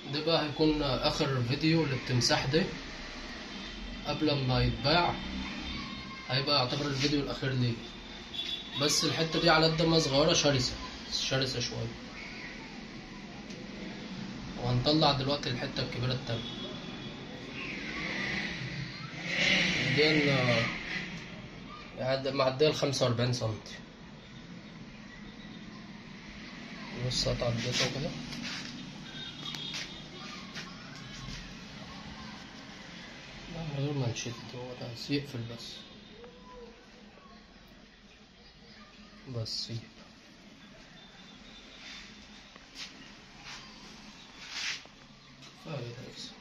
ده بقى هيكون اخر فيديو للتمساح ده قبل ما يتباع هيبقى يعتبر الفيديو الاخير ليه بس الحتة دي على قد ما صغيرة شرسة شرسة شوية وهنطلع دلوقتي الحتة الكبيرة التانية دي يعني معدية الخمسة وأربعين سنتي بص اتعديته كده لا، من غير ما نشد هو ده بس يقفل بس بس يقفل كفاية ده بس